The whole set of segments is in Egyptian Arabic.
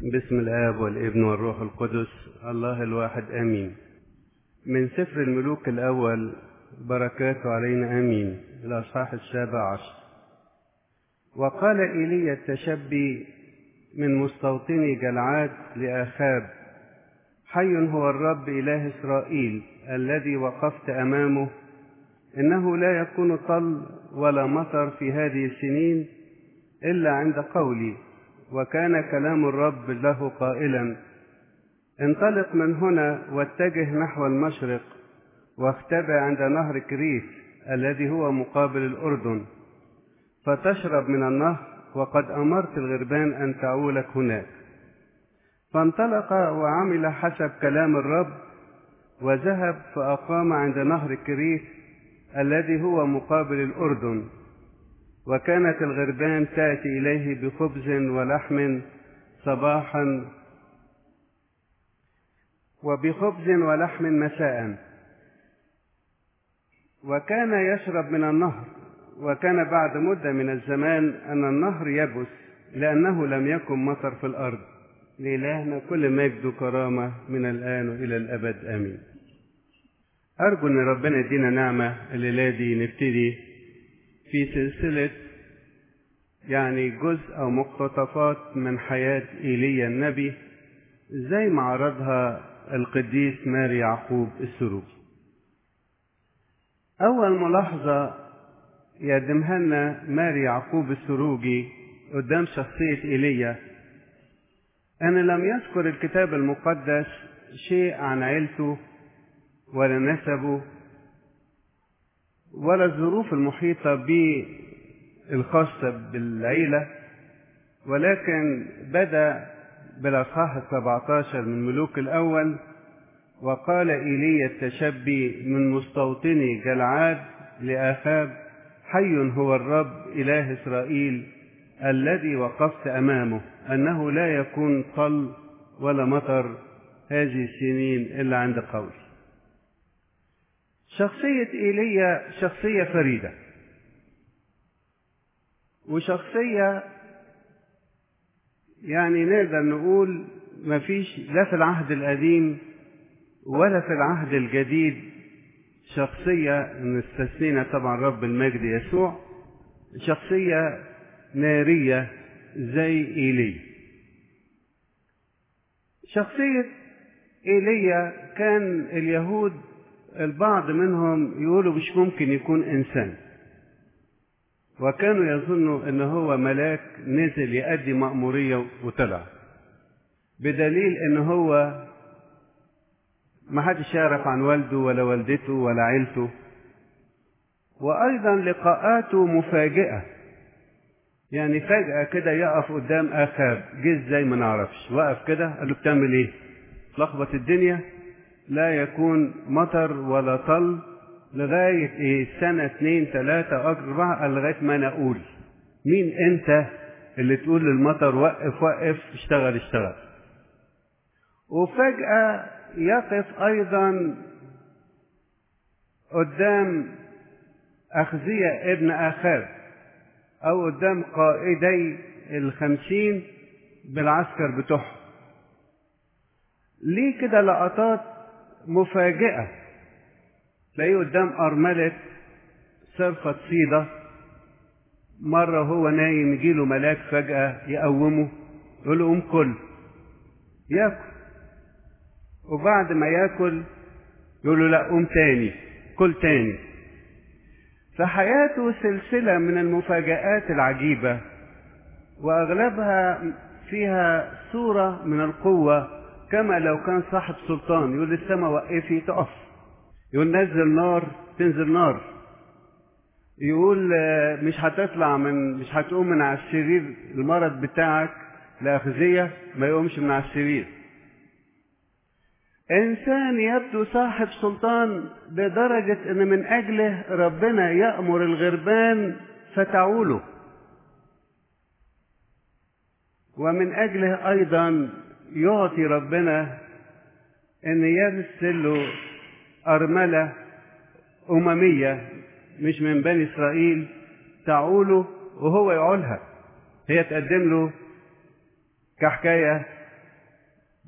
بسم الآب والابن والروح القدس الله الواحد آمين من سفر الملوك الأول بركاته علينا آمين الأصحاح السابع عشر وقال إيليا التشبي من مستوطني جلعاد لآخاب حي هو الرب إله إسرائيل الذي وقفت أمامه إنه لا يكون طل ولا مطر في هذه السنين إلا عند قولي وكان كلام الرب له قائلا انطلق من هنا واتجه نحو المشرق واختبئ عند نهر كريت الذي هو مقابل الأردن فتشرب من النهر وقد أمرت الغربان أن تعولك هناك فانطلق وعمل حسب كلام الرب وذهب فأقام عند نهر كريت الذي هو مقابل الأردن وكانت الغربان تأتي إليه بخبز ولحم صباحا وبخبز ولحم مساء وكان يشرب من النهر وكان بعد مدة من الزمان أن النهر يبس لأنه لم يكن مطر في الأرض لإلهنا كل مجد وكرامة من الآن وإلى الأبد آمين أرجو أن ربنا يدينا نعمة الليلة دي نبتدي في سلسلة يعني جزء أو مقتطفات من حياة إيليا النبي زي ما عرضها القديس ماري يعقوب السروجي أول ملاحظة يقدمها لنا ماري يعقوب السروجي قدام شخصية إيليا أن لم يذكر الكتاب المقدس شيء عن عيلته ولا نسبه ولا الظروف المحيطة به الخاصة بالعيلة ولكن بدأ بالأصحاح السبعتاشر من ملوك الأول وقال إيليا التشبي من مستوطني جلعاد لآخاب حي هو الرب إله إسرائيل الذي وقفت أمامه أنه لا يكون طل ولا مطر هذه السنين إلا عند قولي شخصية إيليا شخصية فريدة وشخصية يعني نقدر نقول ما فيش لا في العهد القديم ولا في العهد الجديد شخصية نستثنينا طبعا رب المجد يسوع شخصية نارية زي إيليا شخصية إيليا كان اليهود البعض منهم يقولوا مش ممكن يكون إنسان وكانوا يظنوا ان هو ملاك نزل يأدي مأمورية وطلع بدليل ان هو ما حدش يعرف عن والده ولا والدته ولا عيلته وايضا لقاءاته مفاجئة يعني فجأة كده يقف قدام اخاب جه ازاي ما نعرفش وقف كده قال له بتعمل ايه لخبط الدنيا لا يكون مطر ولا طل لغاية إيه سنة اتنين تلاتة أربعة لغاية ما أنا أقول مين أنت اللي تقول للمطر وقف وقف اشتغل اشتغل وفجأة يقف أيضا قدام أخزية ابن آخاب أو قدام قائدي الخمسين بالعسكر بتوعهم ليه كده لقطات مفاجئة تلاقيه قدام أرملة صرفة صيدة مرة وهو نايم يجيله ملاك فجأة يقومه يقول له قوم كل ياكل وبعد ما ياكل يقول له لا قوم تاني كل تاني فحياته سلسلة من المفاجآت العجيبة وأغلبها فيها صورة من القوة كما لو كان صاحب سلطان يقول للسماء وقفي تقف يقول نزل نار تنزل نار يقول مش هتطلع من مش هتقوم من على السرير المرض بتاعك لأخذية ما يقومش من على السرير إنسان يبدو صاحب سلطان لدرجة إن من أجله ربنا يأمر الغربان فتعوله ومن أجله أيضا يعطي ربنا إن يرسل له أرملة أممية مش من بني إسرائيل تعوله وهو يعولها هي تقدم له كحكاية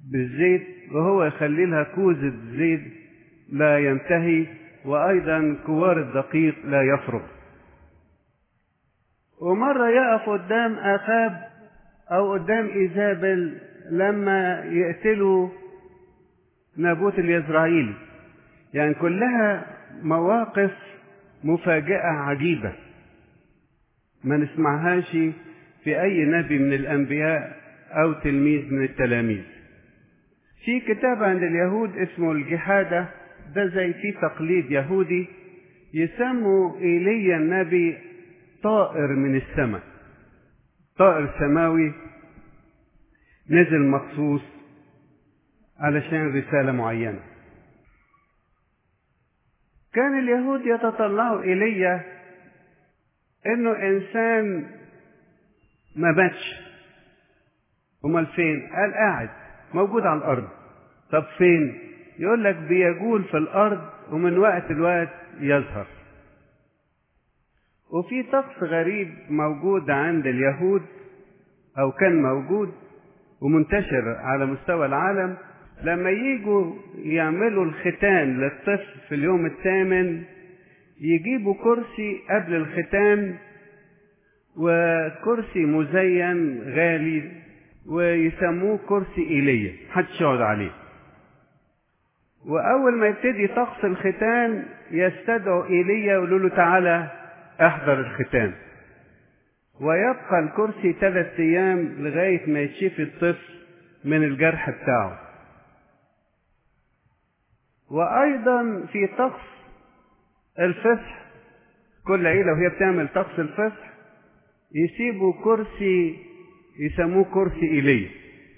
بالزيت وهو يخلي لها كوزة زيت لا ينتهي وأيضا كوار الدقيق لا يفرغ ومرة يقف قدام أخاب أو قدام إيزابل لما يقتلوا نابوت اليزرعيلي يعني كلها مواقف مفاجئة عجيبة ما نسمعهاش في أي نبي من الأنبياء أو تلميذ من التلاميذ في كتاب عند اليهود اسمه الجحادة ده زي في تقليد يهودي يسموا إيليا النبي طائر من السماء طائر سماوي نزل مخصوص علشان رسالة معينة كان اليهود يتطلعوا إلي إنه إنسان ما ماتش أمال فين؟ قال قاعد موجود على الأرض طب فين؟ يقول لك بيجول في الأرض ومن وقت لوقت يظهر وفي طقس غريب موجود عند اليهود أو كان موجود ومنتشر على مستوى العالم لما يجوا يعملوا الختان للطفل في اليوم الثامن يجيبوا كرسي قبل الختان وكرسي مزين غالي ويسموه كرسي إيليا محدش يقعد عليه وأول ما يبتدي طقس الختان يستدعوا إيليا يقولوا له تعالى احضر الختان ويبقى الكرسي ثلاث أيام لغاية ما يشفي الطفل من الجرح بتاعه وأيضا في طقس الفصح كل عيلة وهي بتعمل طقس الفصح يسيبوا كرسي يسموه كرسي إيليا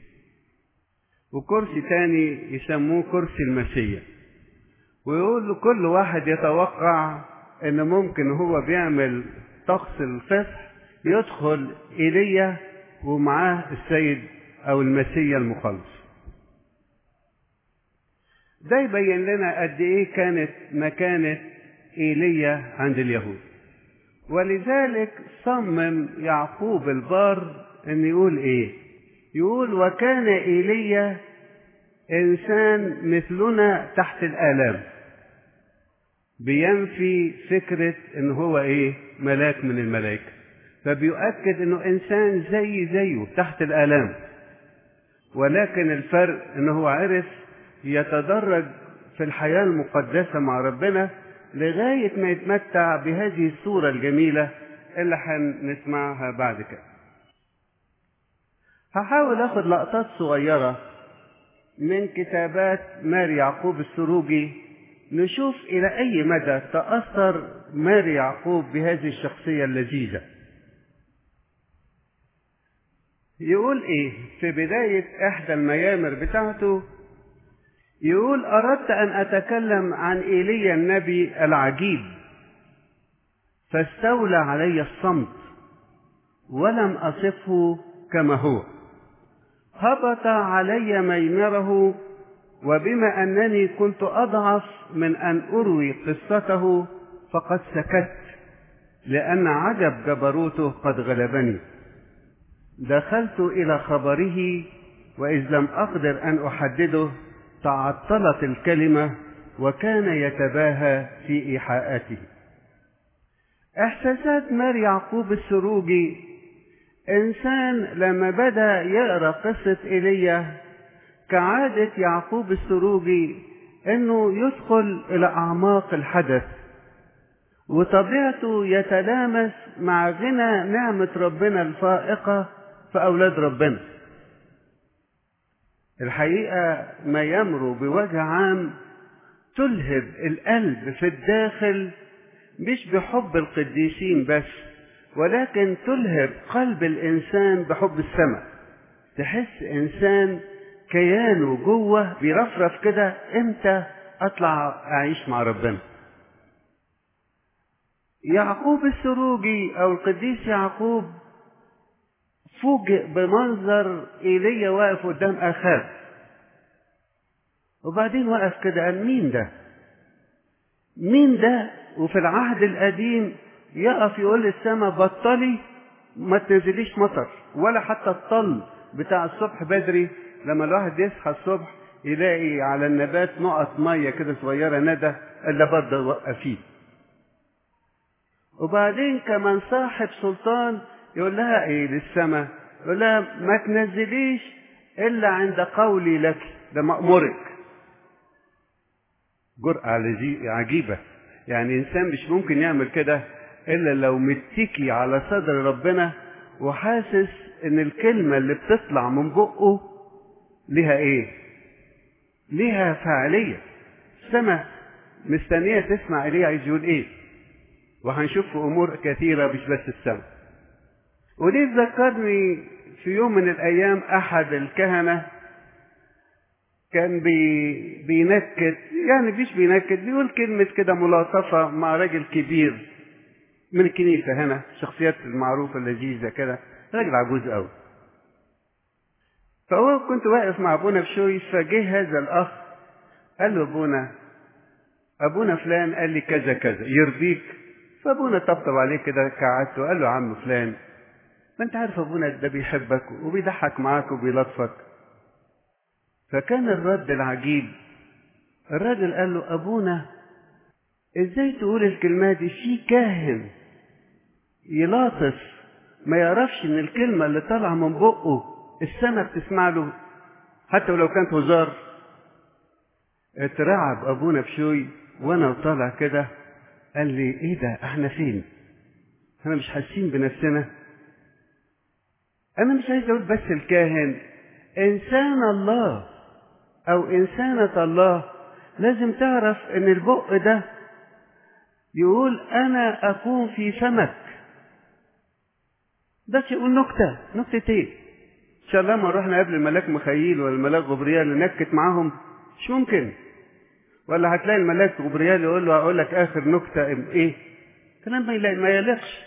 وكرسي تاني يسموه كرسي المسيح ويقول كل واحد يتوقع ان ممكن هو بيعمل طقس الفصح يدخل ايليا ومعاه السيد او المسيا المخلص ده يبين لنا قد ايه كانت مكانة ايليا عند اليهود ولذلك صمم يعقوب البار ان يقول ايه يقول وكان ايليا انسان مثلنا تحت الالام بينفي فكرة ان هو ايه ملاك من الملائكة فبيؤكد انه انسان زي زيه تحت الالام ولكن الفرق انه هو عرف يتدرج في الحياة المقدسة مع ربنا لغاية ما يتمتع بهذه الصورة الجميلة اللي هنسمعها بعد كده هحاول اخد لقطات صغيرة من كتابات ماري يعقوب السروجي نشوف إلى أي مدى تأثر ماري يعقوب بهذه الشخصية اللذيذة يقول إيه في بداية إحدى الميامر بتاعته يقول أردت أن أتكلم عن إيليا النبي العجيب فاستولى علي الصمت ولم أصفه كما هو هبط علي ميمره وبما أنني كنت أضعف من أن أروي قصته فقد سكت لأن عجب جبروته قد غلبني دخلت إلى خبره وإذ لم أقدر أن أحدده تعطلت الكلمة وكان يتباهى في إيحاءاته إحساسات مار يعقوب السروجي إنسان لما بدأ يقرأ قصة إيليا كعادة يعقوب السروجي انه يدخل الى اعماق الحدث وطبيعته يتلامس مع غنى نعمة ربنا الفائقة في اولاد ربنا الحقيقة ما يمر بوجه عام تلهب القلب في الداخل مش بحب القديسين بس ولكن تلهب قلب الانسان بحب السماء تحس انسان كيانه جوه بيرفرف كده امتى اطلع اعيش مع ربنا يعقوب السروجي او القديس يعقوب فوجئ بمنظر ايليا واقف قدام اخاب وبعدين وقف كده قال مين ده مين ده وفي العهد القديم يقف يقول للسماء بطلي ما تنزليش مطر ولا حتى الطل بتاع الصبح بدري لما الواحد يصحى الصبح يلاقي على النبات نقط ميه كده صغيره ندى الا برضه وقفيه وبعدين كمان صاحب سلطان يقول لها ايه للسماء يقول لها ما تنزليش الا عند قولي لك ده مأمرك جرأة عجيبة يعني انسان مش ممكن يعمل كده الا لو متكي على صدر ربنا وحاسس ان الكلمة اللي بتطلع من بقه ليها ايه ليها فاعلية السماء مستنية تسمع ايليا عايز يقول ايه وهنشوف في امور كثيرة مش بس السماء ودي ذكرني في يوم من الايام احد الكهنة كان بي بينكت يعني مش بينكت بيقول كلمة كده ملاطفة مع راجل كبير من الكنيسة هنا الشخصيات المعروفة اللذيذة كده راجل عجوز قوي فهو كنت واقف مع ابونا بشوي فجه هذا الاخ قال له ابونا ابونا فلان قال لي كذا كذا يرضيك فابونا طبطب عليه كده قعدته وقال له يا عم فلان ما انت عارف ابونا ده بيحبك وبيضحك معاك وبيلطفك فكان الرد العجيب الراجل قال له ابونا ازاي تقول الكلمات دي في كاهن يلاطف ما يعرفش ان الكلمه اللي طالعه من بقه السماء بتسمع له حتى ولو كانت هزار اترعب ابونا بشوي وانا وطالع كده قال لي ايه ده احنا فين احنا مش حاسين بنفسنا انا مش عايز اقول بس الكاهن انسان الله او انسانة الله لازم تعرف ان البق ده يقول انا اكون في فمك ده يقول نكتة نكتة ايه ان شاء الله ما رحنا قبل الملاك مخيل ولا الملاك غبريال نكت معاهم مش ممكن ولا هتلاقي الملاك غبريال يقول له هقول لك اخر نكتة ايه كلام ما ما يليقش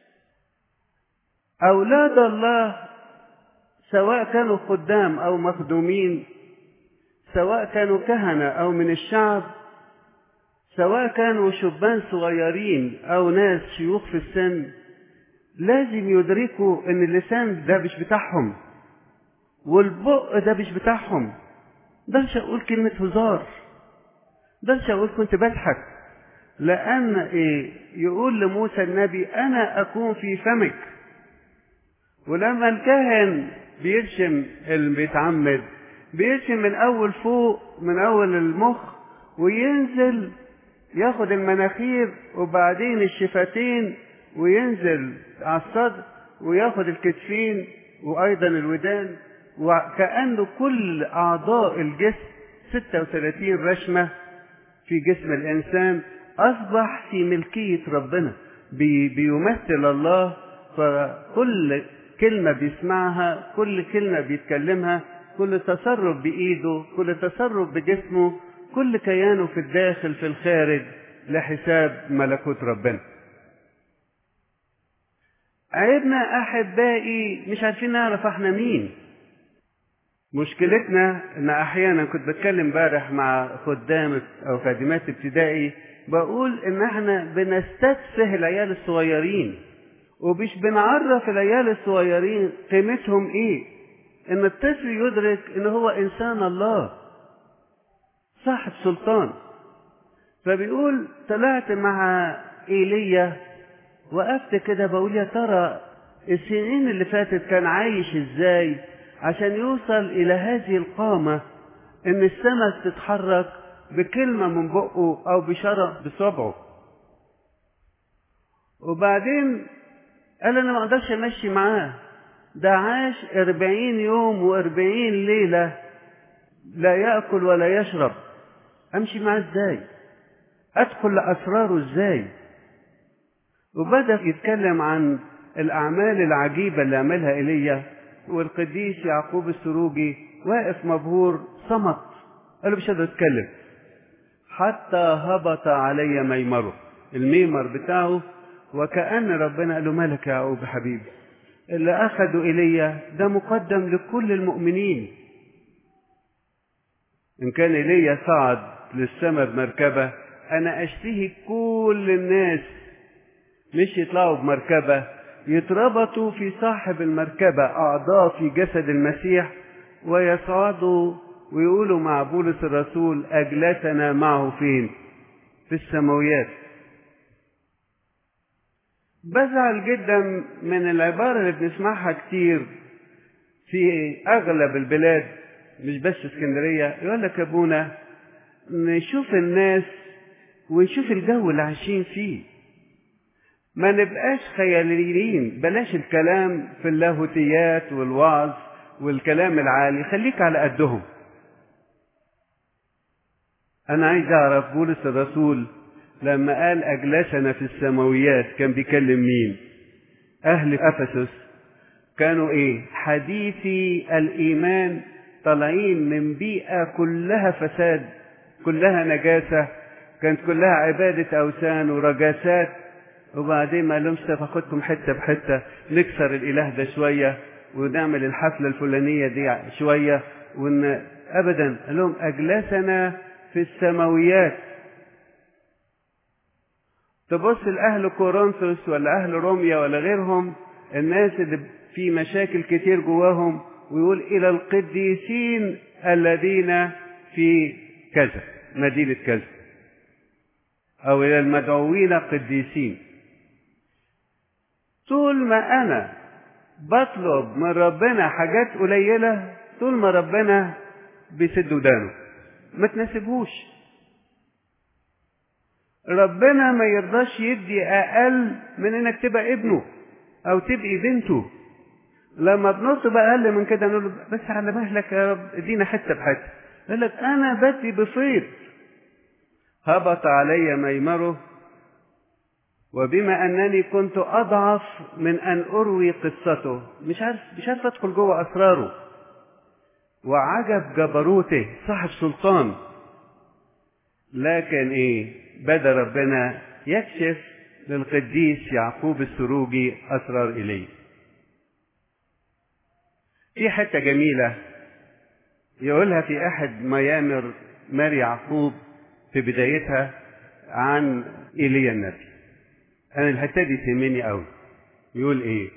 اولاد الله سواء كانوا خدام او مخدومين سواء كانوا كهنة او من الشعب سواء كانوا شبان صغيرين او ناس شيوخ في السن لازم يدركوا ان اللسان ده مش بتاعهم والبق ده مش بتاعهم ده مش هقول كلمة هزار ده مش هقول كنت بضحك لأن إيه يقول لموسى النبي أنا أكون في فمك ولما الكاهن بيرشم اللي بيتعمد بيرشم من أول فوق من أول المخ وينزل ياخد المناخير وبعدين الشفتين وينزل على الصدر وياخد الكتفين وأيضا الودان وكأنه كل أعضاء الجسم 36 رشمة في جسم الإنسان أصبح في ملكية ربنا بي بيمثل الله فكل كلمة بيسمعها كل كلمة بيتكلمها كل تصرف بإيده كل تصرف بجسمه كل كيانه في الداخل في الخارج لحساب ملكوت ربنا عيبنا أحبائي مش عارفين نعرف احنا مين مشكلتنا ان احيانا كنت بتكلم امبارح مع خدام او خادمات ابتدائي بقول ان احنا بنستتفه العيال الصغيرين ومش بنعرف العيال الصغيرين قيمتهم ايه ان الطفل يدرك ان هو انسان الله صاحب سلطان فبيقول طلعت مع ايليا وقفت كده بقول يا ترى السنين اللي فاتت كان عايش ازاي عشان يوصل إلى هذه القامة إن السماء تتحرك بكلمة من بقه أو بشرة بصبعه وبعدين قال أنا ما أقدرش أمشي معاه ده عاش أربعين يوم وأربعين ليلة لا يأكل ولا يشرب أمشي معاه إزاي أدخل لأسراره إزاي وبدأ يتكلم عن الأعمال العجيبة اللي عملها إيليا والقديس يعقوب السروجي واقف مبهور صمت قال له مش قادر اتكلم حتى هبط علي ميمره الميمر بتاعه وكأن ربنا قال له مالك يا يعقوب حبيبي اللي أخذوا إيليا ده مقدم لكل المؤمنين إن كان إيليا صعد للسماء بمركبة أنا أشتهي كل الناس مش يطلعوا بمركبة يتربطوا في صاحب المركبة أعضاء في جسد المسيح ويصعدوا ويقولوا مع بولس الرسول أجلسنا معه فين في السماويات بزعل جدا من العبارة اللي بنسمعها كتير في أغلب البلاد مش بس اسكندرية يقول لك يا ابونا نشوف الناس ونشوف الجو اللي عايشين فيه ما نبقاش خياليين بلاش الكلام في اللاهوتيات والوعظ والكلام العالي خليك على قدهم انا عايز اعرف بولس الرسول لما قال اجلسنا في السماويات كان بيكلم مين اهل افسس كانوا ايه حديثي الايمان طالعين من بيئه كلها فساد كلها نجاسه كانت كلها عباده اوثان ورجاسات وبعدين ما لهمش تاخدكم حته بحته نكسر الاله ده شويه ونعمل الحفله الفلانيه دي شويه وان ابدا قال لهم اجلسنا في السماويات تبص لاهل كورنثوس ولا اهل روميا ولا غيرهم الناس اللي في مشاكل كتير جواهم ويقول الى القديسين الذين في كذا مدينه كذا او الى المدعوين قديسين طول ما انا بطلب من ربنا حاجات قليله طول ما ربنا بيسد ودانه ما تناسبهوش ربنا ما يرضاش يدي اقل من انك تبقى ابنه او تبقي بنته لما بنطلب اقل من كده نقول له بس على مهلك يا رب ادينا حته بحته يقول لك انا بدي بفيض هبط علي ميمره وبما انني كنت اضعف من ان اروي قصته مش عارف مش عارف ادخل جوه اسراره وعجب جبروته صاحب سلطان لكن ايه بدا ربنا يكشف للقديس يعقوب السروجي اسرار اليه في حته جميله يقولها في احد ميامر ماري يعقوب في بدايتها عن ايليا النبي انا الحته دي تهمني قوي يقول ايه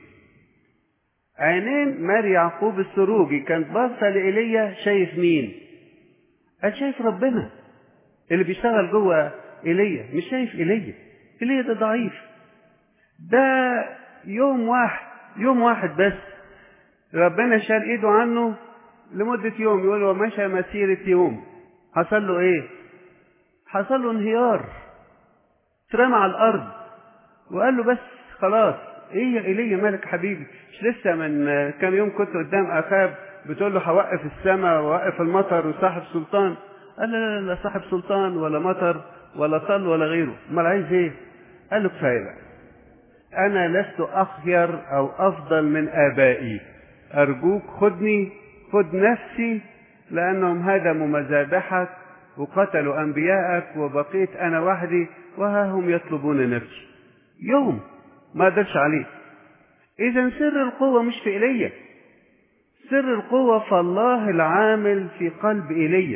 عينين ماري يعقوب السروجي كانت باصه لايليا شايف مين قال شايف ربنا اللي بيشتغل جوه ايليا مش شايف ايليا ايليا ده ضعيف ده يوم واحد يوم واحد بس ربنا شال ايده عنه لمدة يوم يقول له مشى مسيرة يوم حصل له ايه حصل له انهيار اترمى على الارض وقال له بس خلاص ايه يا ايليا مالك حبيبي مش لسه من كام يوم كنت قدام اخاب بتقول له هوقف السماء ووقف المطر وصاحب سلطان قال لا لا لا صاحب سلطان ولا مطر ولا طل ولا غيره امال عايز ايه قال له كفايه بقى انا لست اخير او افضل من ابائي ارجوك خدني خد نفسي لانهم هدموا مذابحك وقتلوا انبياءك وبقيت انا وحدي وها هم يطلبون نفسي يوم ما قدرش عليه اذا سر القوه مش في ايليا سر القوه في الله العامل في قلب ايليا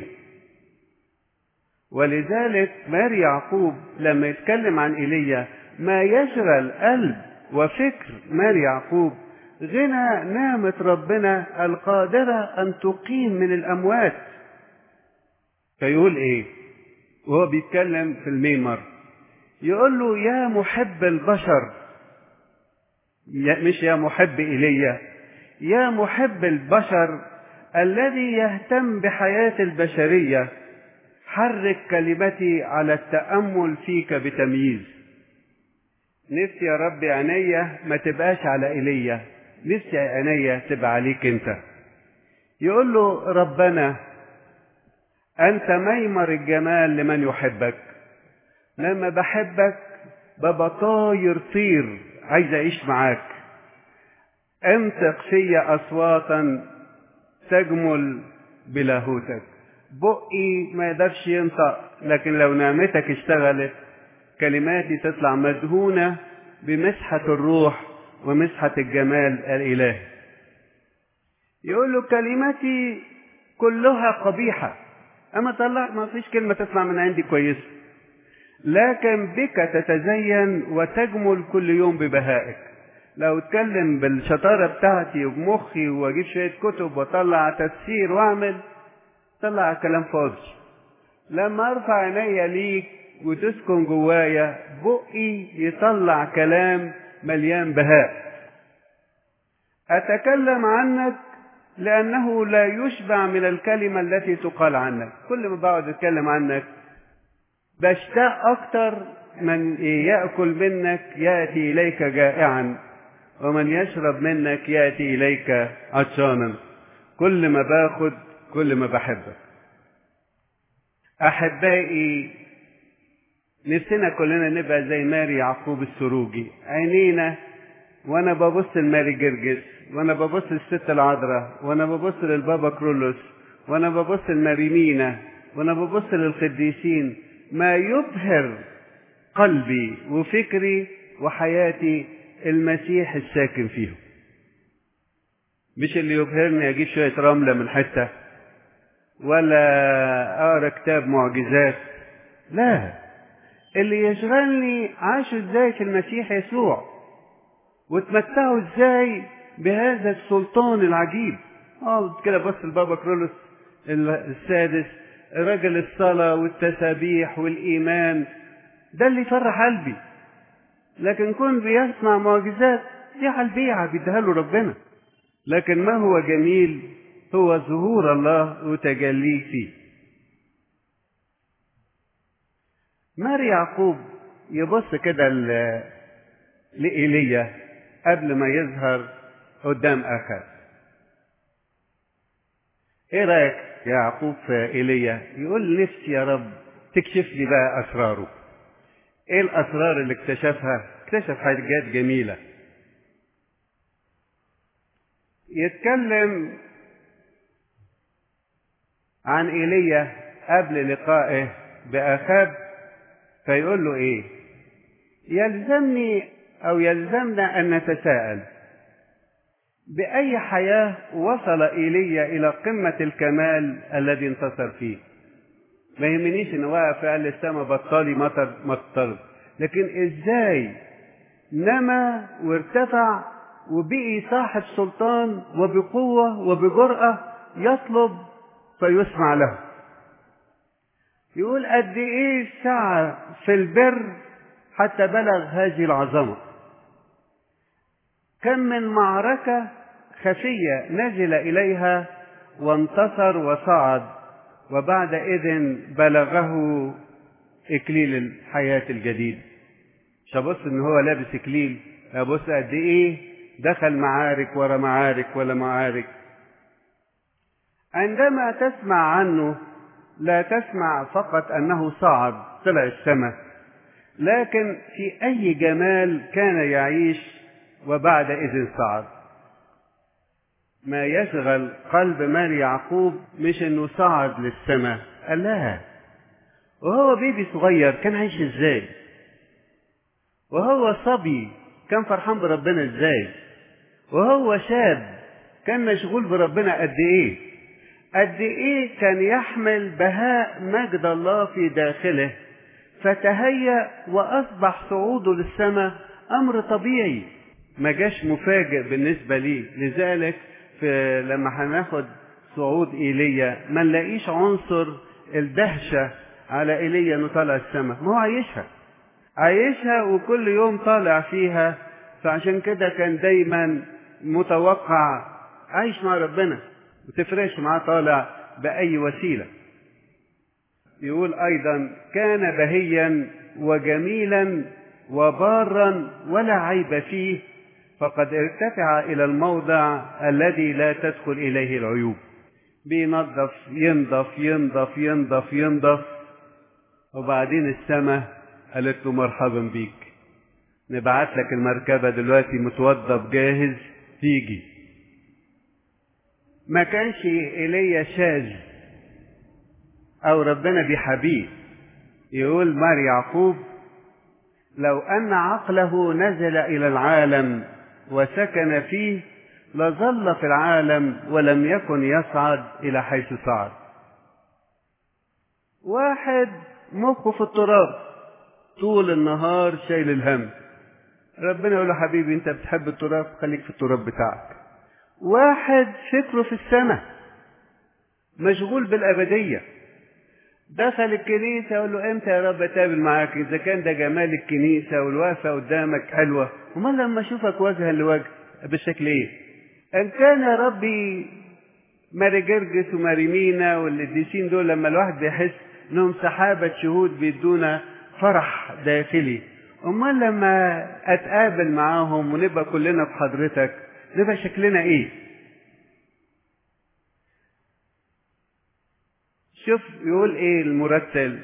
ولذلك ماري يعقوب لما يتكلم عن ايليا ما يشغل قلب وفكر ماري يعقوب غنى نعمة ربنا القادرة أن تقيم من الأموات فيقول إيه وهو بيتكلم في الميمر يقول له يا محب البشر يا مش يا محب إيليا يا محب البشر الذي يهتم بحياة البشرية حرك كلمتي على التأمل فيك بتمييز نفسي يا رب عينيا ما تبقاش على ايليا نفسي عينيا تبقى عليك انت يقول له ربنا انت ميمر الجمال لمن يحبك لما بحبك ببقى طاير طير عايز اعيش معاك انطق فيا اصواتا تجمل بلاهوتك بقي ما يقدرش ينطق لكن لو نعمتك اشتغلت كلماتي تطلع مدهونة بمسحة الروح ومسحة الجمال الإلهي يقول له كلمتي كلها قبيحة أما طلع ما فيش كلمة تطلع من عندي كويسة لكن بك تتزين وتجمل كل يوم ببهائك لو اتكلم بالشطارة بتاعتي وبمخي واجيب شوية كتب واطلع تفسير واعمل طلع كلام فاضي لما ارفع عينيا ليك وتسكن جوايا بقي يطلع كلام مليان بهاء اتكلم عنك لانه لا يشبع من الكلمه التي تقال عنك كل ما بقعد اتكلم عنك بشتاق اكتر من ياكل منك ياتي اليك جائعا ومن يشرب منك ياتي اليك عطشانا كل ما باخد كل ما بحبك احبائي نفسنا كلنا نبقى زي ماري يعقوب السروجي عينينا وانا ببص لماري جرجس وانا ببص للست العذراء وانا ببص للبابا كرولوس وانا ببص لماري مينا وانا ببص للقديسين ما يبهر قلبي وفكري وحياتي المسيح الساكن فيهم مش اللي يبهرني اجيب شويه رمله من حته ولا اقرا كتاب معجزات لا اللي يشغلني عاشوا ازاي في المسيح يسوع وتمتعوا ازاي بهذا السلطان العجيب اه كده بص البابا كرولوس السادس رجل الصلاة والتسابيح والإيمان ده اللي يفرح قلبي لكن كون بيصنع معجزات دي على البيعة بيديها له ربنا لكن ما هو جميل هو ظهور الله وتجليه فيه ماري يعقوب يبص كده لإيليا قبل ما يظهر قدام آخر ايه رأيك يا يعقوب في ايليا يقول نفسي يا رب تكشف لي بقى اسراره ايه الاسرار اللي اكتشفها اكتشف حاجات جميلة يتكلم عن ايليا قبل لقائه باخاب فيقول له ايه يلزمني او يلزمنا ان نتساءل بأي حياة وصل إيليا إلى قمة الكمال الذي انتصر فيه ما يهمنيش إن واقف قال السماء بطالي مطر مطر لكن إزاي نما وارتفع وبقي صاحب سلطان وبقوة وبجرأة يطلب فيسمع له يقول قد إيه سعى في البر حتى بلغ هذه العظمه كم من معركة خفية نزل إليها وانتصر وصعد وبعد إذن بلغه إكليل الحياة الجديد مش هبص إن هو لابس إكليل أبص قد إيه دخل معارك ورا معارك ولا معارك عندما تسمع عنه لا تسمع فقط أنه صعد طلع السماء لكن في أي جمال كان يعيش وبعد إذن صعد ما يشغل قلب مال يعقوب مش انه صعد للسماء قال لا وهو بيبي صغير كان عايش ازاي وهو صبي كان فرحان بربنا ازاي وهو شاب كان مشغول بربنا قد ايه قد ايه كان يحمل بهاء مجد الله في داخله فتهيأ واصبح صعوده للسماء امر طبيعي ما جاش مفاجئ بالنسبة لي لذلك في لما هناخد صعود ايليا ما نلاقيش عنصر الدهشة على ايليا انه طالع السماء ما هو عايشها عايشها وكل يوم طالع فيها فعشان كده كان دايما متوقع عايش مع ربنا وتفرقش معاه طالع بأي وسيلة يقول أيضا كان بهيا وجميلا وبارا ولا عيب فيه فقد ارتفع إلى الموضع الذي لا تدخل إليه العيوب بينظف ينظف ينظف ينظف ينظف وبعدين السماء قالت له مرحبا بيك نبعت لك المركبة دلوقتي متوضب جاهز تيجي ما كانش ايليا شاذ او ربنا بحبيب يقول مار يعقوب لو ان عقله نزل الى العالم وسكن فيه لظل في العالم ولم يكن يصعد الى حيث صعد واحد مخه في التراب طول النهار شايل الهم ربنا يقول له حبيبي انت بتحب التراب خليك في التراب بتاعك واحد فكره في السماء مشغول بالأبدية دخل الكنيسة يقول له امتى يا رب اتقابل معاك اذا كان ده جمال الكنيسة والوقفة قدامك حلوة امال لما اشوفك وجها لوجه بالشكل ايه ان كان يا ربي ماري جرجس وماري مينا والقديسين دول لما الواحد بيحس انهم سحابة شهود بيدونا فرح داخلي امال لما اتقابل معاهم ونبقى كلنا بحضرتك نبقى شكلنا ايه شوف يقول ايه المرتل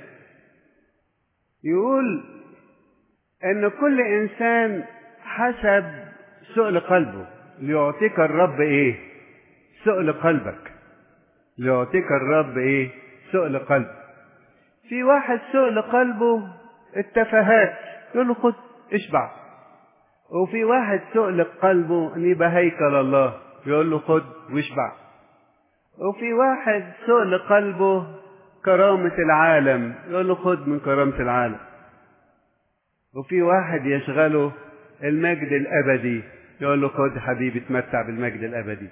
يقول ان كل انسان حسب سؤل قلبه ليعطيك الرب ايه سؤل قلبك ليعطيك الرب ايه سؤل قلبك في واحد سؤل قلبه التفاهات يقول له خد اشبع وفي واحد سؤل قلبه ان يبقى هيكل الله يقول له خد واشبع وفي واحد سؤل قلبه كرامة العالم يقول له خد من كرامة العالم وفي واحد يشغله المجد الأبدي يقول له خد حبيبي اتمتع بالمجد الأبدي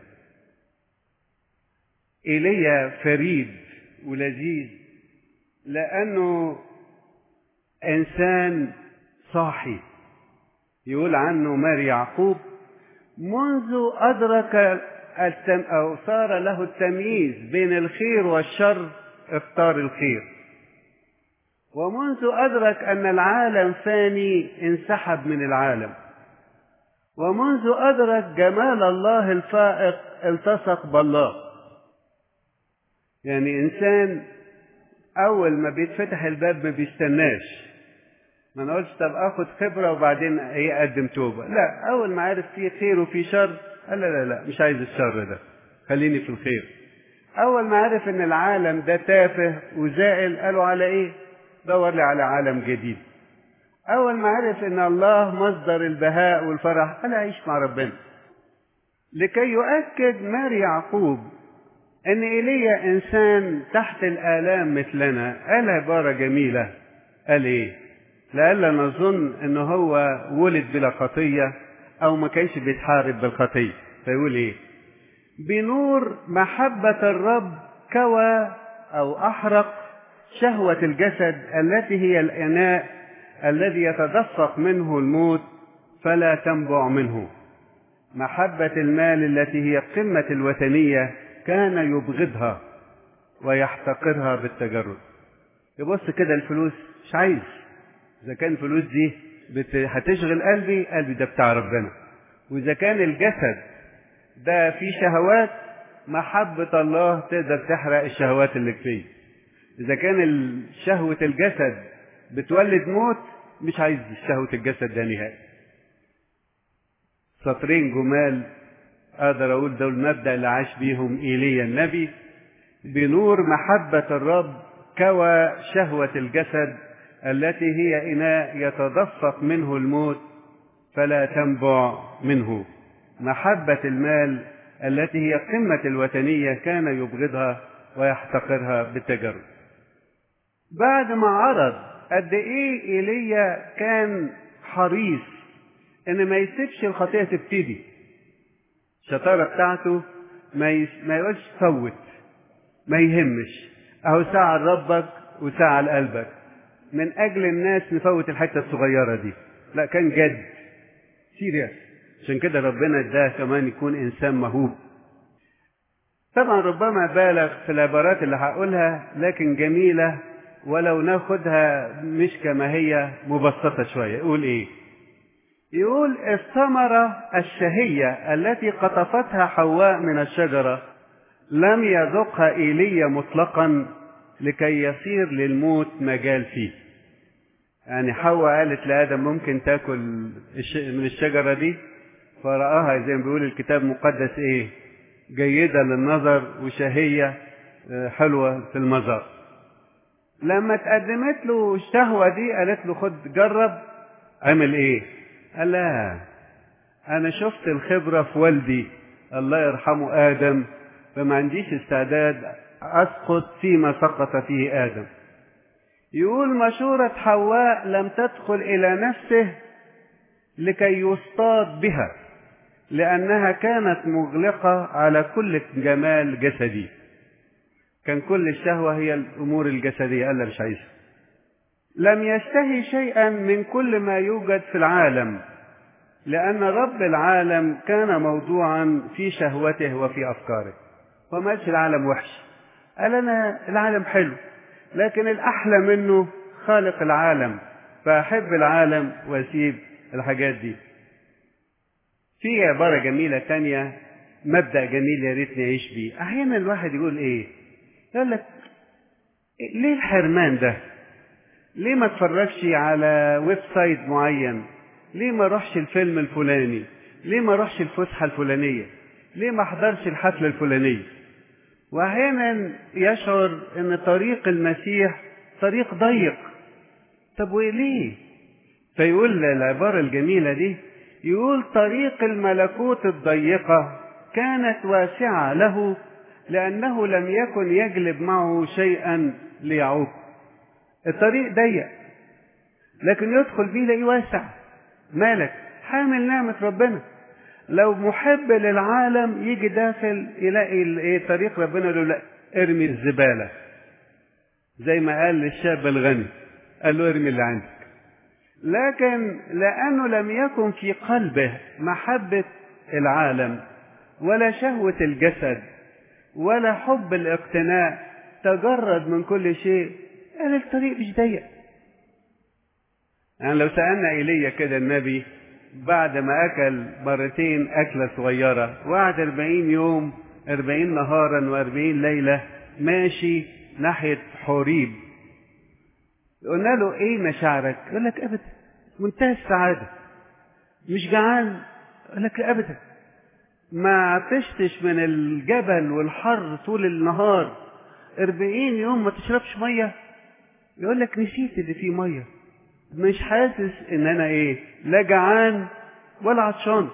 إيليا فريد ولذيذ لأنه إنسان صاحي يقول عنه ماري يعقوب منذ أدرك التم أو صار له التمييز بين الخير والشر اختار الخير ومنذ أدرك أن العالم فاني انسحب من العالم ومنذ أدرك جمال الله الفائق التصق بالله يعني إنسان أول ما بيتفتح الباب ما بيستناش ما نقولش طب آخد خبرة وبعدين إيه أقدم توبة لا أول ما عرف فيه خير وفيه شر قال لا لا لا مش عايز الشر ده خليني في الخير أول ما عرف إن العالم ده تافه وزائل قالوا على إيه؟ دور لي على عالم جديد. أول ما عرف إن الله مصدر البهاء والفرح قال أعيش مع ربنا. لكي يؤكد ماري يعقوب إن إيليا إنسان تحت الآلام مثلنا قال عبارة جميلة قال إيه؟ لئلا نظن إن هو ولد بلا خطية أو ما كانش بيتحارب بالخطية فيقول إيه؟ بنور محبة الرب كوى أو أحرق شهوة الجسد التي هي الإناء الذي يتدفق منه الموت فلا تنبع منه محبة المال التي هي قمة الوثنية كان يبغضها ويحتقرها بالتجرد يبص كده الفلوس مش عايز إذا كان الفلوس دي بت... هتشغل قلبي قلبي ده بتاع ربنا وإذا كان الجسد ده في شهوات محبة الله تقدر تحرق الشهوات اللي فيه إذا كان شهوة الجسد بتولد موت مش عايز شهوة الجسد ده نهائي سطرين جمال أقدر أقول دول المبدأ اللي عاش بيهم إيليا النبي بنور محبة الرب كوى شهوة الجسد التي هي إناء يتدفق منه الموت فلا تنبع منه محبة المال التي هي قمة الوثنية كان يبغضها ويحتقرها بالتجرد بعد ما عرض قد ايه ايليا كان حريص ان ما يسيبش الخطيه تبتدي الشطاره بتاعته ما يس... ما يقولش فوت ما يهمش اهو ساعه لربك وساعه لقلبك من اجل الناس نفوت الحته الصغيره دي لا كان جد سيريس عشان كده ربنا اداه كمان يكون انسان مهوب طبعا ربما بالغ في العبارات اللي هقولها لكن جميله ولو ناخدها مش كما هي مبسطه شويه يقول ايه يقول الثمره الشهيه التي قطفتها حواء من الشجره لم يذقها ايليا مطلقا لكي يصير للموت مجال فيه يعني حواء قالت لادم ممكن تاكل من الشجره دي فرآها زي ما بيقول الكتاب المقدس ايه جيدة للنظر وشهية حلوة في المظهر لما تقدمت له الشهوة دي قالت له خد جرب عمل ايه قال لا انا شفت الخبرة في والدي الله يرحمه ادم فما عنديش استعداد اسقط فيما سقط فيه ادم يقول مشورة حواء لم تدخل الى نفسه لكي يصطاد بها لأنها كانت مغلقة على كل جمال جسدي كان كل الشهوة هي الأمور الجسدية قال مش عايزها لم يشتهي شيئا من كل ما يوجد في العالم لأن رب العالم كان موضوعا في شهوته وفي أفكاره فما قالش العالم وحش قال أنا العالم حلو لكن الأحلى منه خالق العالم فأحب العالم وأسيب الحاجات دي في عبارة جميلة تانية مبدأ جميل يا ريت نعيش بيه أحيانا الواحد يقول إيه يقول لك ليه الحرمان ده ليه ما اتفرجش على ويب سايت معين ليه ما اروحش الفيلم الفلاني ليه ما اروحش الفسحه الفلانيه ليه ما احضرش الحفله الفلانيه واحيانا يشعر ان طريق المسيح طريق ضيق طب وليه فيقول العباره الجميله دي يقول طريق الملكوت الضيقه كانت واسعه له لانه لم يكن يجلب معه شيئا ليعوق الطريق ضيق لكن يدخل بيه يلاقيه واسع مالك حامل نعمة ربنا لو محب للعالم يجي داخل يلاقي ايه طريق ربنا له لا ارمي الزبالة زي ما قال للشاب الغني قال له ارمي اللي عندك لكن لأنه لم يكن في قلبه محبة العالم ولا شهوة الجسد ولا حب الاقتناء تجرد من كل شيء قال الطريق مش ضيق يعني لو سألنا إيليا كده النبي بعد ما أكل مرتين أكلة صغيرة وقعد أربعين يوم أربعين نهارا وأربعين ليلة ماشي ناحية حوريب قلنا له إيه مشاعرك؟ يقول لك أبدا منتهى السعادة مش جعان؟ يقول لك أبدا ما عطشتش من الجبل والحر طول النهار أربعين يوم ما تشربش مية يقول لك نسيت اللي فيه مية مش حاسس ان انا ايه لا جعان ولا عطشان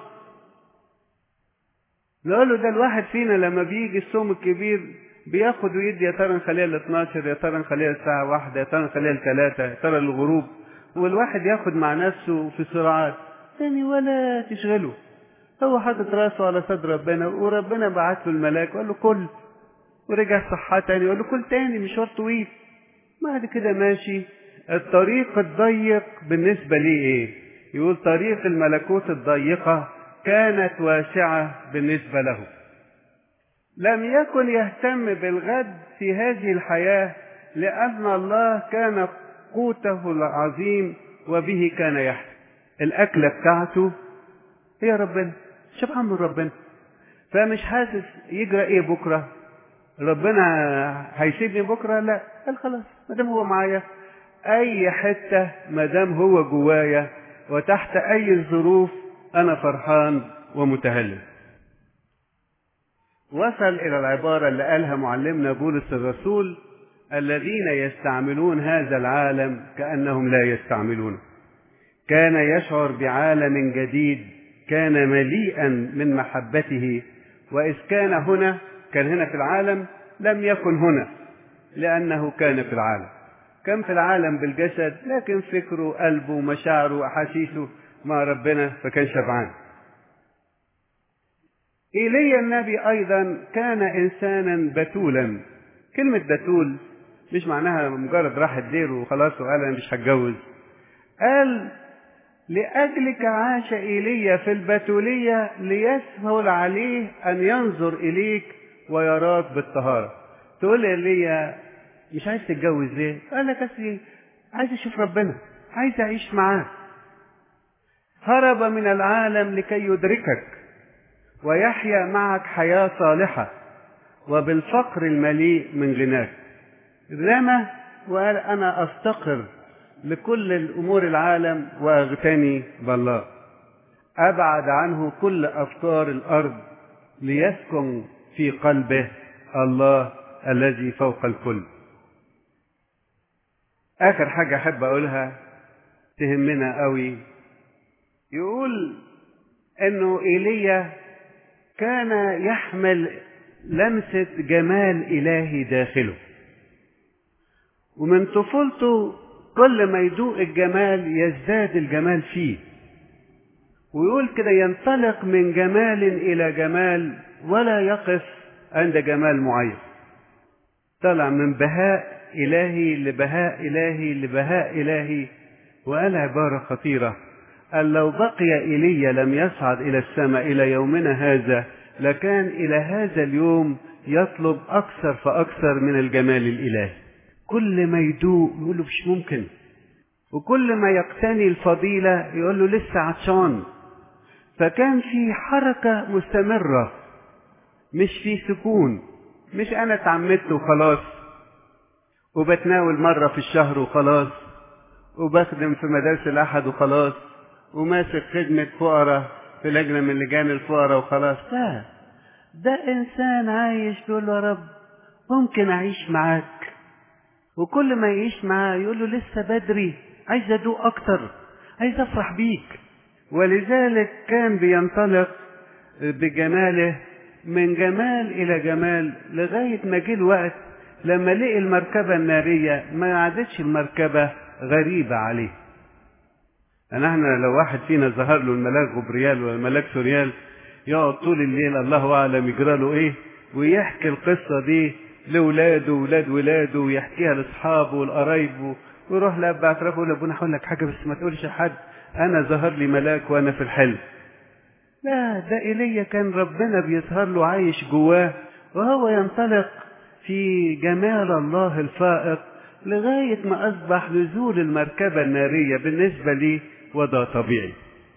نقول له ده الواحد فينا لما بيجي الصوم الكبير بياخد ويدي يا ترى نخليها ل 12 يا ترى نخليها الساعة واحدة يا ترى نخليها لثلاثة يا ترى الغروب والواحد ياخد مع نفسه في صراعات تاني ولا تشغله هو حاطط راسه على صدر ربنا وربنا بعت له الملاك وقال له كل ورجع صحة تاني وقال له كل تاني مشوار طويل بعد كده ماشي الطريق الضيق بالنسبة لي ايه يقول طريق الملكوت الضيقة كانت واسعة بالنسبة له لم يكن يهتم بالغد في هذه الحياة لأن الله كان قوته العظيم وبه كان يحيا الأكلة بتاعته هي ربنا شبعان من ربنا فمش حاسس يجرى ايه بكرة ربنا هيسيبني بكرة لا قال خلاص ما دام هو معايا اي حته ما دام هو جوايا وتحت اي ظروف انا فرحان ومتهلل وصل الى العباره اللي قالها معلمنا بولس الرسول الذين يستعملون هذا العالم كانهم لا يستعملونه كان يشعر بعالم جديد كان مليئا من محبته واذ كان هنا كان هنا في العالم لم يكن هنا لانه كان في العالم كان في العالم بالجسد لكن فكره قلبه مشاعره أحاسيسه مع ربنا فكان شبعان إيليا النبي أيضا كان إنسانا بتولا كلمة بتول مش معناها مجرد راح الدير وخلاص وقال أنا مش هتجوز قال لأجلك عاش إيليا في البتولية ليسهل عليه أن ينظر إليك ويراك بالطهارة تقول إيليا مش عايز تتجوز ليه؟ قال لك أصلي عايز أشوف ربنا عايز أعيش معاه هرب من العالم لكي يدركك ويحيا معك حياة صالحة وبالفقر المليء من غناك رمى وقال أنا أفتقر لكل الأمور العالم وأغتني بالله أبعد عنه كل أفكار الأرض ليسكن في قلبه الله الذي فوق الكل آخر حاجة أحب أقولها تهمنا قوي يقول إنه إيليا كان يحمل لمسة جمال إلهي داخله ومن طفولته كل ما يدوق الجمال يزداد الجمال فيه ويقول كده ينطلق من جمال إلى جمال ولا يقف عند جمال معين طلع من بهاء إلهي لبهاء إلهي لبهاء إلهي وقال عبارة خطيرة قال لو بقي إيليا لم يصعد إلى السماء إلى يومنا هذا لكان إلى هذا اليوم يطلب أكثر فأكثر من الجمال الإلهي كل ما يدوق يقول له مش ممكن وكل ما يقتني الفضيلة يقول له لسه عطشان فكان في حركة مستمرة مش في سكون مش أنا اتعمدت وخلاص وبتناول مرة في الشهر وخلاص وبخدم في مدارس الأحد وخلاص وماسك خدمة فقراء في لجنة من لجان الفقراء وخلاص لا ده إنسان عايش بيقول له يا رب ممكن أعيش معاك وكل ما يعيش معاه يقول له لسه بدري عايز أدوق أكتر عايز أفرح بيك ولذلك كان بينطلق بجماله من جمال إلى جمال لغاية ما جه الوقت لما لقي المركبة النارية ما عادتش المركبة غريبة عليه نحن لو واحد فينا ظهر له الملاك غبريال ولا الملاك سوريال يقعد طول الليل الله أعلم يجرى له إيه ويحكي القصة دي لولاده وولاد ولاده ويحكيها لاصحابه والقرايبه ويروح لاب اعتراف يقول لابونا هقول لك حاجه بس ما تقولش لحد انا ظهر لي ملاك وانا في الحلم لا ده ايليا كان ربنا بيظهر له عايش جواه وهو ينطلق في جمال الله الفائق لغاية ما أصبح نزول المركبة النارية بالنسبة لي وضع طبيعي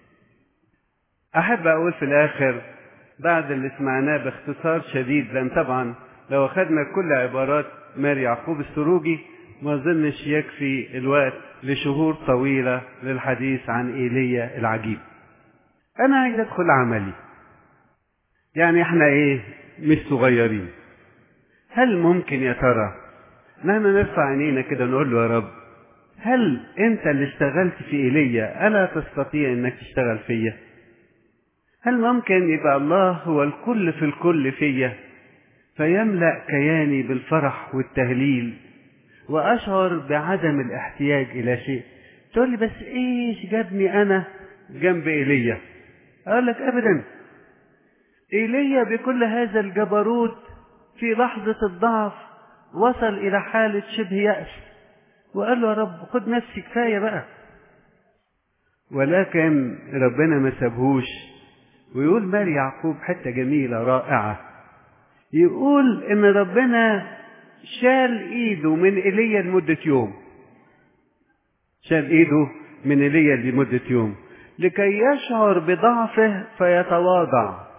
أحب أقول في الآخر بعد اللي سمعناه باختصار شديد لأن طبعا لو أخذنا كل عبارات ماري يعقوب السروجي ما أظنش يكفي الوقت لشهور طويلة للحديث عن إيليا العجيب أنا عايز أدخل عملي يعني إحنا إيه مش صغيرين هل ممكن يا ترى نحن نرفع عينينا كده نقول له يا رب هل أنت اللي اشتغلت في إيليا ألا تستطيع أنك تشتغل فيا هل ممكن يبقى الله هو الكل في الكل فيا فيملأ كياني بالفرح والتهليل وأشعر بعدم الاحتياج إلى شيء تقول لي بس إيش جابني أنا جنب إيليا أقول لك أبدا إيليا بكل هذا الجبروت في لحظة الضعف وصل إلى حالة شبه يأس وقال له يا رب خد نفسي كفاية بقى ولكن ربنا ما سابهوش ويقول ماري يعقوب حتة جميلة رائعة يقول إن ربنا شال إيده من إيليا لمدة يوم شال إيده من إيليا لمدة يوم لكي يشعر بضعفه فيتواضع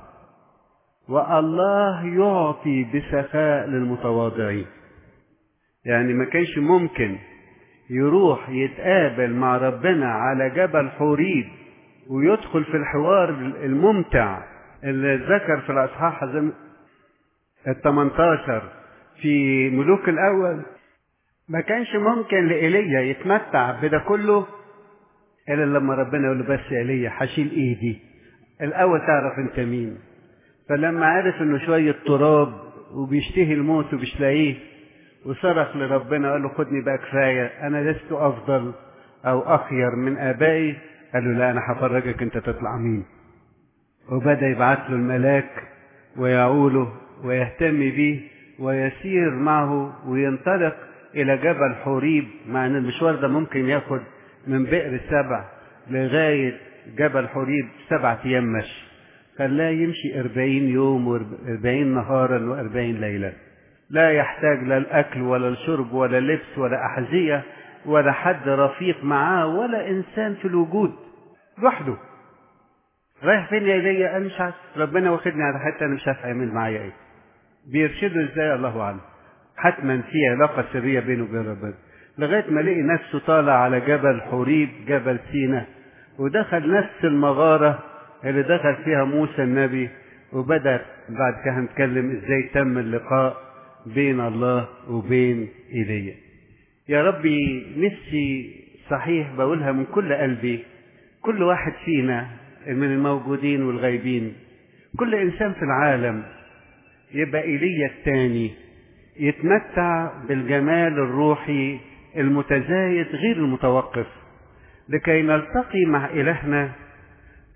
والله يعطي بسخاء للمتواضعين يعني ما كانش ممكن يروح يتقابل مع ربنا على جبل حوريد ويدخل في الحوار الممتع اللي ذكر في الاصحاح ال 18 في ملوك الاول ما كانش ممكن لإيليا يتمتع بده كله الا لما ربنا يقول له بس يا ايليا هشيل ايدي الاول تعرف انت مين فلما عرف انه شويه تراب وبيشتهي الموت ومش لاقيه وصرخ لربنا قال له خدني بقى كفايه انا لست افضل او اخير من ابائي قال له لا انا هفرجك انت تطلع مين وبدا يبعث له الملاك ويعوله ويهتم به ويسير معه وينطلق الى جبل حوريب مع ان المشوار ده ممكن ياخد من بئر سبع لغايه جبل حوريب سبعة ايام مشي خلاه يمشي أربعين يوم وأربعين نهارا وأربعين ليلة لا يحتاج لا الأكل ولا الشرب ولا لبس ولا أحذية ولا حد رفيق معاه ولا إنسان في الوجود لوحده رايح فين يا إيليا أنا مش عارف ربنا واخدني على حتة أنا مش عارف هيعمل معايا إيه بيرشده إزاي الله أعلم حتما في علاقة سرية بينه وبين ربنا لغاية ما لقي نفسه طالع على جبل حوريب جبل سينا ودخل نفس المغارة اللي دخل فيها موسى النبي وبدأ بعد كده هنتكلم ازاي تم اللقاء بين الله وبين ايليا يا ربي نفسي صحيح بقولها من كل قلبي كل واحد فينا من الموجودين والغايبين كل انسان في العالم يبقى ايليا الثاني يتمتع بالجمال الروحي المتزايد غير المتوقف لكي نلتقي مع الهنا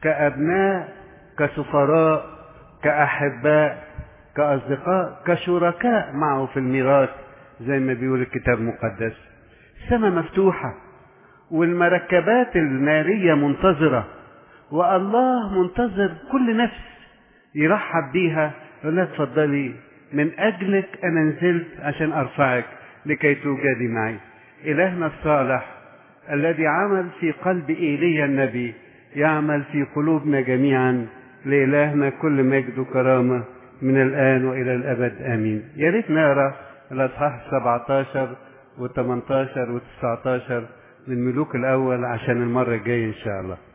كأبناء كسفراء كأحباء كأصدقاء كشركاء معه في الميراث زي ما بيقول الكتاب المقدس السماء مفتوحة والمركبات النارية منتظرة والله منتظر كل نفس يرحب بيها يقول لها اتفضلي من أجلك أنا نزلت عشان أرفعك لكي توجدي معي إلهنا الصالح الذي عمل في قلب إيليا النبي يعمل في قلوبنا جميعا لإلهنا كل مجد وكرامة من الآن وإلى الأبد آمين يا ريت نقرأ الأصحاح 17 و18 و19 من ملوك الأول عشان المرة الجاية إن شاء الله